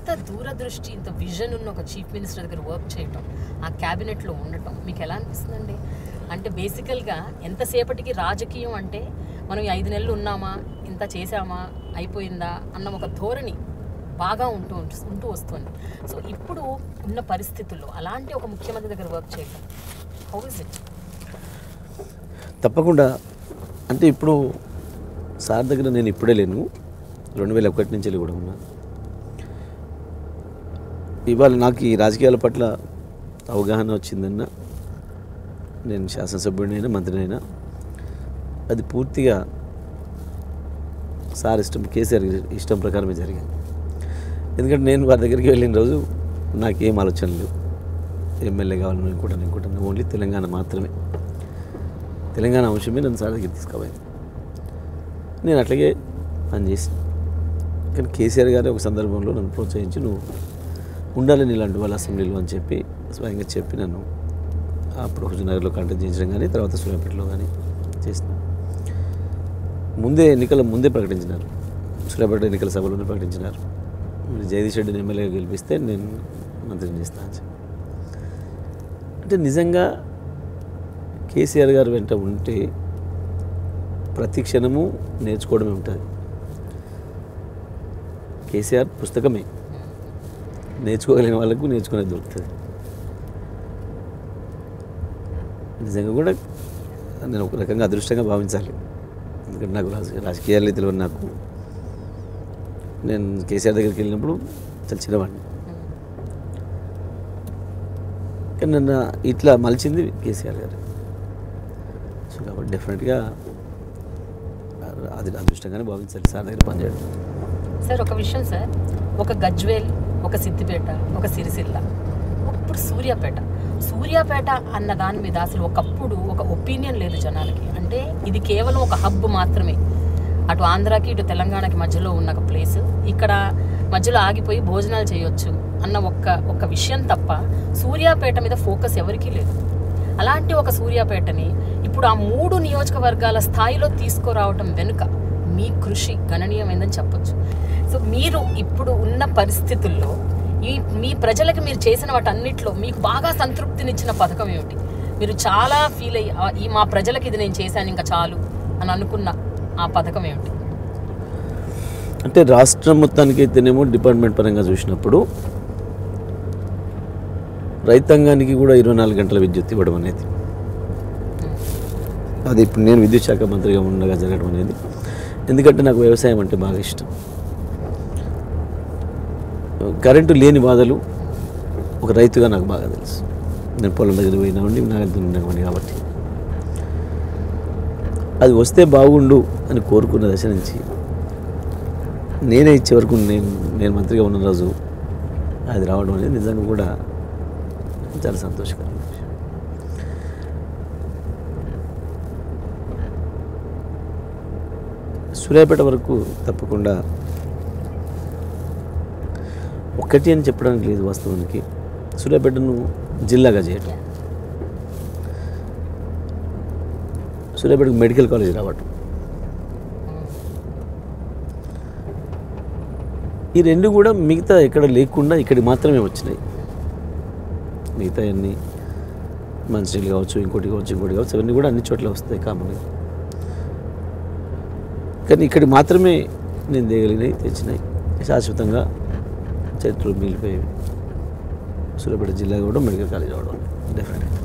ఇంత దూరదృష్టి ఇంత విజన్ ఉన్న ఒక చీఫ్ మినిస్టర్ దగ్గర వర్క్ చేయటం ఆ క్యాబినెట్లో ఉండటం మీకు ఎలా అనిపిస్తుందండి అంటే బేసికల్గా ఎంతసేపటికి రాజకీయం అంటే మనం ఈ ఐదు నెలలు ఉన్నామా ఇంత చేసామా అయిపోయిందా అన్న ఒక ధోరణి బాగా ఉంటూ ఉంటు- ఉంటూ వస్తుంది సో ఇప్పుడు ఉన్న పరిస్థితుల్లో అలాంటి ఒక ముఖ్యమంత్రి దగ్గర వర్క్ చేయటం హౌ ఇస్ ఇట్ తప్పకుండా అంటే ఇప్పుడు సార్ దగ్గర నేను ఇప్పుడే లేను రెండు వేల ఒకటి నుంచి వెళ్ళి కూడా ఉన్నా ఇవాళ నాకు ఈ రాజకీయాల పట్ల అవగాహన వచ్చిందన్న నేను శాసనసభ్యుడినైనా మంత్రినైనా అది పూర్తిగా సార్ ఇష్టం కేసీఆర్ ఇష్టం ప్రకారమే జరిగింది ఎందుకంటే నేను వారి దగ్గరికి వెళ్ళిన రోజు నాకేం ఆలోచన లేవు ఎమ్మెల్యే కావాలని నేను కూడా నేను కూడా ఓన్లీ తెలంగాణ మాత్రమే తెలంగాణ అంశమే నన్ను సార్ దగ్గర తీసుకుపోయింది నేను అట్లాగే పనిచేసి కానీ కేసీఆర్ గారు ఒక సందర్భంలో నన్ను ప్రోత్సహించి నువ్వు ఉండాలని ఇలాంటి వాళ్ళ అసెంబ్లీలో అని చెప్పి స్వయంగా చెప్పి నన్ను అప్పుడు హుజనగర్లో కంటెక్ట్ చేయించడం కానీ తర్వాత సూర్యాపేటలో కానీ చేసిన ముందే ఎన్నికల ముందే ప్రకటించినారు సూర్యాపేట ఎన్నికల సభలోనే ప్రకటించినారు మీరు జగదీష్ రెడ్డిని ఎమ్మెల్యేగా గెలిపిస్తే నేను మంత్రిని చేస్తాను అని చెప్పి. అంటే నిజంగా కేసీఆర్ గారు వెంట ఉంటే ప్రతి క్షణము నేర్చుకోవడమే ఉంటుంది కేసీఆర్ పుస్తకమే నేర్చుకోగలిగిన వాళ్ళకు నేర్చుకునేది దొరుకుతుంది నిజంగా కూడా నేను ఒక రకంగా అదృష్టంగా భావించాలి ఎందుకంటే నాకు రాజ- రాజకీయాలు తెలియదు నాకు నేను కేసీఆర్ దగ్గరికి వెళ్ళినప్పుడు చాలా చిన్నవాడిని కానీ నన్ను ఇట్లా మలిచింది కేసీఆర్ గారు సో కాబట్టి డెఫినెట్గా అది అదృష్టంగానే భావించాలి సార్ దగ్గర పనిచేయడం సార్ ఒక విషయం సార్ ఒక గజ్వేల్ ఒక సిద్దిపేట ఒక సిరిసిల్ల ఇప్పుడు సూర్యాపేట సూర్యాపేట అన్న దాని మీద అసలు ఒకప్పుడు ఒక ఒపీనియన్ లేదు జనాలకి అంటే ఇది కేవలం ఒక హబ్ మాత్రమే అటు ఆంధ్రాకి ఇటు తెలంగాణకి మధ్యలో ఉన్న ఒక ప్లేస్ ఇక్కడ మధ్యలో ఆగిపోయి భోజనాలు చేయొచ్చు అన్న ఒక్క ఒక్క విషయం తప్ప సూర్యాపేట మీద ఫోకస్ ఎవరికీ లేదు అలాంటి ఒక సూర్యాపేటని ఇప్పుడు ఆ మూడు నియోజకవర్గాల స్థాయిలో తీసుకురావటం వెనుక మీ కృషి గణనీయమైందని చెప్పొచ్చు సో మీరు ఇప్పుడు ఉన్న పరిస్థితుల్లో ఈ మీ ప్రజలకు మీరు చేసిన వాటన్నిటిలో మీకు బాగా సంతృప్తినిచ్చిన పథకం ఏమిటి మీరు చాలా ఫీల్ అయ్యి "ఆ, ఈ మా ప్రజలకు ఇది నేను చేశాను ఇంకా చాలు అని అనుకున్న ఆ పథకం ఏమిటి అంటే రాష్ట్రం మొత్తానికి అయితేనేమో డిపార్ట్మెంట్ పరంగా చూసినప్పుడు రైతాంగానికి కూడా ఇరవై నాలుగు గంటల విద్యుత్ ఇవ్వడం అనేది అది ఇప్పుడు నేను విద్యుత్ శాఖ మంత్రిగా ఉండగా జరగడం అనేది ఎందుకంటే నాకు వ్యవసాయం అంటే బాగా ఇష్టం కరెంటు లేని బాధలు ఒక రైతుగా నాకు బాగా తెలుసు నేను పొలం దగ్గర పోయినా ఉండి నాగలితో ఉండేవాడిని కాబట్టి అది వస్తే బాగుండు అని కోరుకున్న దశ నుంచి నేనే ఇచ్చే వరకు నేను నేను మంత్రిగా ఉన్న రోజు అది రావడం అనేది నిజంగా కూడా చాలా సంతోషకరం సూర్యాపేట వరకు తప్పకుండా ఒక్కటి అని చెప్పడానికి లేదు వాస్తవానికి సూర్యాపేటను జిల్లాగా చేయటం సూర్యాపేటకు మెడికల్ కాలేజ్ రావటం ఈ రెండు కూడా మిగతా ఎక్కడ లేకుండా ఇక్కడికి మాత్రమే వచ్చినాయి మిగతా అన్ని మంచినీళ్ళు కావచ్చు ఇంకోటి కావచ్చు ఇంకోటి కావచ్చు అవన్నీ కూడా అన్ని చోట్ల వస్తాయి కామన్గా కానీ ఇక్కడికి మాత్రమే నేను దేగలిగినాయి తెచ్చినాయి శాశ్వతంగా చరిత్రలో మిగిలిపోయేవి సూర్యాపేట జిల్లా కూడా మెడికల్ కాలేజ్ అవడం డెఫినెట్గా